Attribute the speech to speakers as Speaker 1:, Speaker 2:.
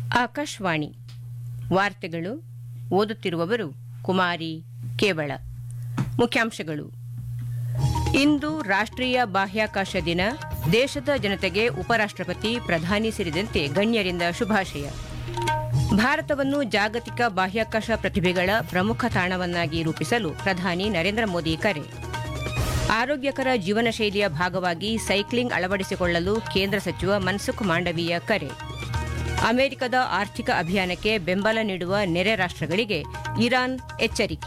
Speaker 1: ಆಕಾಶವಾಣಿ ವಾರ್ತೆಗಳು ಓದುತ್ತಿರುವವರು ಕುಮಾರಿ ಕೇವಳ ಮುಖ್ಯಾಂಶಗಳು ಇಂದು ರಾಷ್ಟ್ರೀಯ ಬಾಹ್ಯಾಕಾಶ ದಿನ ದೇಶದ ಜನತೆಗೆ ಉಪರಾಷ್ಟ್ರಪತಿ ಪ್ರಧಾನಿ ಸೇರಿದಂತೆ ಗಣ್ಯರಿಂದ ಶುಭಾಶಯ ಭಾರತವನ್ನು ಜಾಗತಿಕ ಬಾಹ್ಯಾಕಾಶ ಪ್ರತಿಭೆಗಳ ಪ್ರಮುಖ ತಾಣವನ್ನಾಗಿ ರೂಪಿಸಲು ಪ್ರಧಾನಿ ನರೇಂದ್ರ ಮೋದಿ ಕರೆ ಆರೋಗ್ಯಕರ ಜೀವನ ಶೈಲಿಯ ಭಾಗವಾಗಿ ಸೈಕ್ಲಿಂಗ್ ಅಳವಡಿಸಿಕೊಳ್ಳಲು ಕೇಂದ್ರ ಸಚಿವ ಮನ್ಸುಖ್ ಮಾಂಡವೀಯ ಕರೆ ಅಮೆರಿಕದ ಆರ್ಥಿಕ ಅಭಿಯಾನಕ್ಕೆ ಬೆಂಬಲ ನೀಡುವ ನೆರೆ ರಾಷ್ಟ್ರಗಳಿಗೆ ಇರಾನ್ ಎಚ್ಚರಿಕೆ